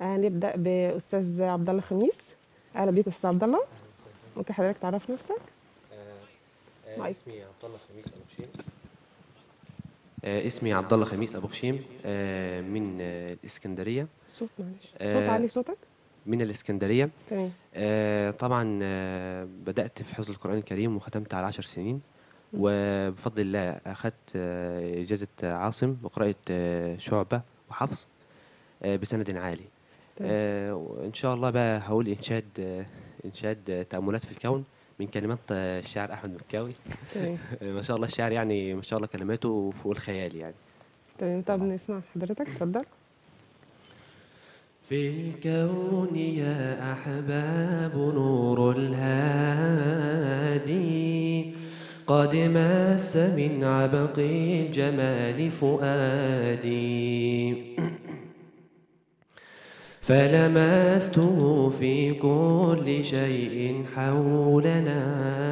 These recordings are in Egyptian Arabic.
هنبدا باستاذ عبد الله خميس اهلا بيك استاذ عبد الله ممكن حضرتك تعرف نفسك آه، آه، معاك. اسمي عبد الله خميس ابو خشيم آه، اسمي عبد الله خميس ابو خشيم آه، من آه، الاسكندريه صوت معلش صوت آه. عالي صوتك من الاسكندريه تمام آه، طبعا آه، بدات في حفظ القران الكريم وختمت على عشر سنين وبفضل الله اخذت آه، اجازه عاصم وقراءه آه، شعبه وحفص آه، بسند عالي تمام. آه، وان شاء الله بقى هقول انشاد آه، انشاد آه، تاملات في الكون من كلمات آه، الشاعر احمد مكاوي تمام ما شاء الله الشاعر يعني ما شاء الله كلماته فوق الخيال يعني تمام طب نسمع حضرتك اتفضل في الكون يا أحباب نور الهادي قد مس من عبق الجمال فؤادي فلمسته في كل شيء حولنا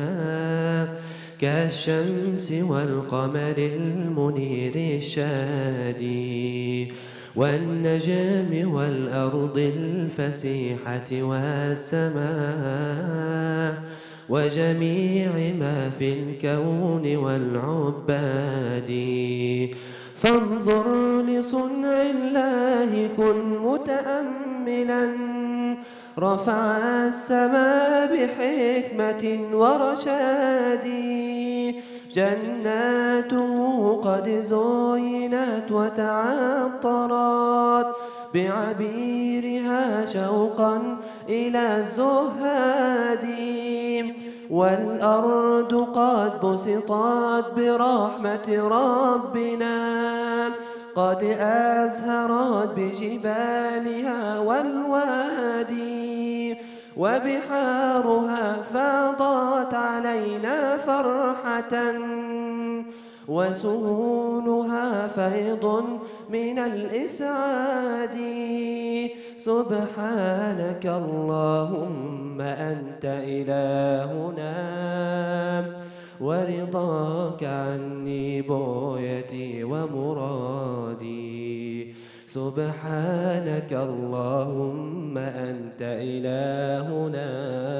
كالشمس والقمر المنير الشادي والنجم والأرض الفسيحة والسماء وجميع ما في الكون والعباد فانظر لصنع الله كن متأملا رفع السماء بحكمة ورشاد جناته قد زينت وتعطرت بعبيرها شوقا إلى الزهاد والأرض قد بسطت برحمة ربنا قد أزهرت بجبالها والوادي وبحارها فاضت علينا فرحة وسهولها فيض من الإسعاد سبحانك اللهم أنت إلهنا ورضاك عني بغيتي ومرادي سبحانك اللهم أنت إلهنا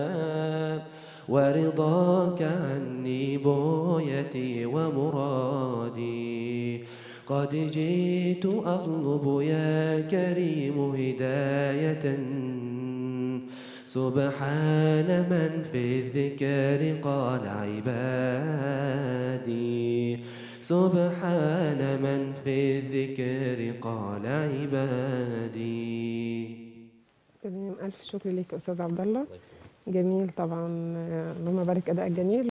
ورضاك عني بغيتي ومرادي قد جئت أطلب يا كريم هداية سبحان من في الذكر قال عبادي سبحان من في الذكر قال عبادي تمام الف شكر ليك يا استاذ عبد الله جميل طبعا آه، اللهم بارك ادائك جميل